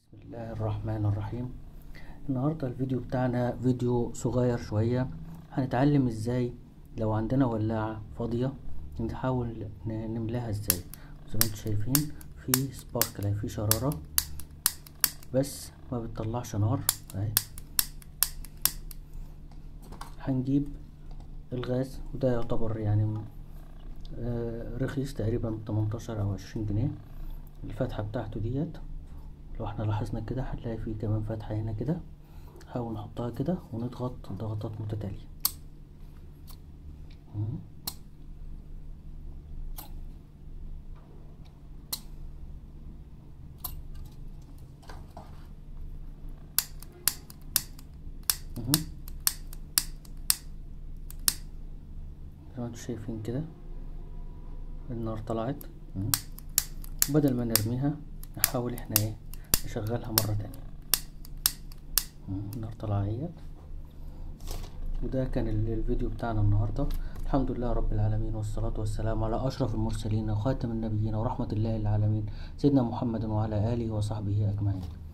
بسم الله الرحمن الرحيم النهاردة الفيديو بتاعنا فيديو صغير شوية هنتعلم ازاي لو عندنا ولاعة فاضية نحاول ن- نملاها ازاي زي ما انتم شايفين في سبارك اهي في شرارة بس ما بتطلعش نار اهي هنجيب الغاز وده يعتبر يعني آه، رخيص تقريبا 18 او 20 جنيه الفتحة بتاعته ديت لو احنا لاحظنا كده هنلاقي فيه كمان فتحة هنا كده نحاول نحطها كده ونضغط ضغطات متتالية مم. مهم. زي ما انتم شايفين كده النار طلعت مم. بدل ما نرميها نحاول احنا ايه نشغلها مرة تانية مم، النار طالعة اهيت وده كان ال- الفيديو بتاعنا النهاردة الحمد لله رب العالمين والصلاة والسلام على أشرف المرسلين وخاتم النبيين ورحمة الله للعالمين سيدنا محمد وعلى آله وصحبه أجمعين